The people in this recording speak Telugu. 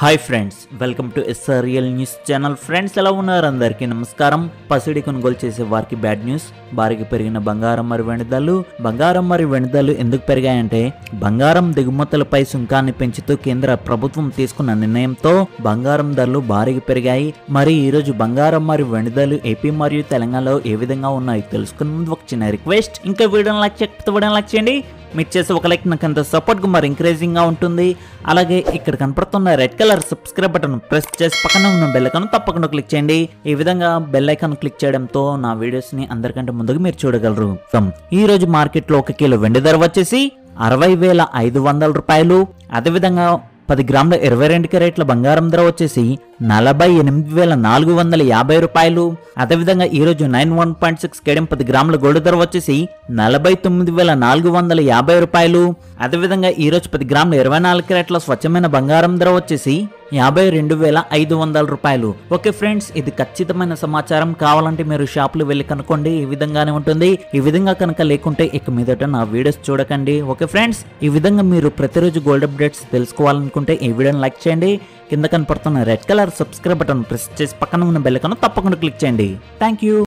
hi friends welcome to SRL news channel friends ఎలా ఉన్నారు అందరికీ నమస్కారం పసిడి కొనుగోలు చేసే వారికి బ్యాడ్ న్యూస్ భారీగా పెరిగిన బంగారం మరి వెనుదలు బంగారం మరి వెనుదలు ఎందుకు పెరిగాయంటే బంగారం దిగుమతులపై సుంకాన్ని పెంచుతూ కేంద్ర ప్రభుత్వం తీసుకున్న నిర్ణయంతో బంగారం ధరలు భారీగా పెరిగాయి మరి ఈ రోజు బంగారం మరియు వెనుదలు ఏపీ మరియు తెలంగాణలో ఏ విధంగా ఉన్నాయి తెలుసుకునే ముందు ఒక చిన్న రిక్వెస్ట్ ఇంకా వీడియోని లైక్ చేయకపోతే వీడియోని లైక్ చేయండి మీరు చేసే ఒక లైక్ నాకు అంత సపోర్ట్గా మరి ఎంకరేజింగ్ గా ఉంటుంది అలాగే ఇక్కడ కనపడుతున్న red colour subscribe button press చేసి పక్కన ఉన్న బెల్ ఐకాన్ తప్పకుండా క్లిక్ చేయండి ఈ విధంగా బెల్ ఐకాన్ క్లిక్ చేయడంతో నా వీడియోస్ ని అందరికంటే ముందుగా మీరు చూడగలరు సో, ఈ రోజు మార్కెట్ లో ఒక కిలో వెండి ధర వచ్చేసి అరవై వేల ఐదు వందల రూపాయలు అదేవిధంగా పది గ్రాముల ఇరవై రెండు క్యారెట్ల బంగారం ధర వచ్చేసి నలభై ఎనిమిది వేల నాలుగు వందల యాభై రూపాయలు అదేవిధంగా ఈ రోజు నైన్ వన్ పాయింట్ సిక్స్ కేడం పది గ్రాముల గోల్డ్ ధర వచ్చేసి నలభై తొమ్మిది వేల నాలుగు వందల యాభై రూపాయలు అదేవిధంగా ఈ రోజు పది గ్రాముల ఇరవై నాలుగు క్యారెట్ల స్వచ్ఛమైన బంగారం ధర వచ్చేసి యాభై రెండు వేల ఐదు వందల రూపాయలు ఓకే ఫ్రెండ్స్ ఇది ఖచ్చితమైన సమాచారం కావాలంటే మీరు షాపులు వెళ్ళి కనుక్కోండి ఈ విధంగానే ఉంటుంది ఈ విధంగా కనుక లేకుంటే ఇక మీదట నా వీడియోస్ చూడకండి ఓకే ఫ్రెండ్స్ ఈ విధంగా మీరు ప్రతిరోజు గోల్డ్ అప్డేట్స్ తెలుసుకోవాలనుకుంటే ఈ వీడియోని లైక్ చేయండి కింద కనపడుతున్న red colour subscribe button press చేసి పక్కన ఉన్న బెల్ ఐకాన్ తప్పకుండా క్లిక్ చేయండి థ్యాంక్ యూ